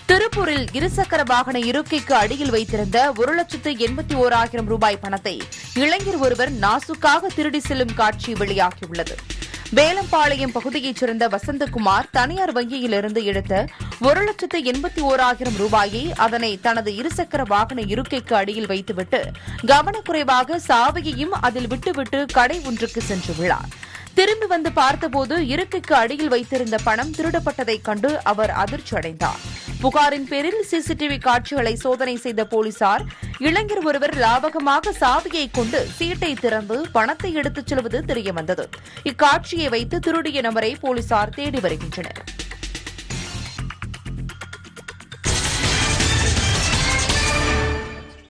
திருப்பூரில் இருசக்கர வாகன இருக்கைக்கு அடியில் வைத்திருந்த ஒரு லட்சத்து எண்பத்தி ஓராயிரம் ரூபாய் பணத்தை இளைஞர் ஒருவர் நாசுக்காக திருடி செல்லும் காட்சி வெளியாகியுள்ளது வேலம்பாளையம் பகுதியைச் சேர்ந்த வசந்தகுமார் தனியார் வங்கியிலிருந்து எடுத்த ஒரு லட்சத்து எண்பத்தி ஓராயிரம் ரூபாயை அதனை தனது இருசக்கர வாகன இருக்கைக்கு அடியில் வைத்துவிட்டு கவனக்குறைவாக சாவியையும் அதில் விட்டுவிட்டு கடை ஒன்றுக்கு சென்றுள்ளார் திரும்பி வந்து பார்த்தபோது இருக்கைக்கு அடியில் வைத்திருந்த பணம் திருடப்பட்டதைக் கண்டு அவர் அதிர்ச்சி அடைந்தார் புகாரின் பேரில் சிசிடிவி காட்சிகளை சோதனை செய்த போலீசார் இளைஞர் ஒருவர் லாபகமாக சாவியை கொண்டு சீட்டை திறந்து பணத்தை எடுத்துச் செல்வது தெரியவந்தது இக்காட்சியை வைத்து திருடிய நபரை போலீசார் தேடி வருகின்றனர்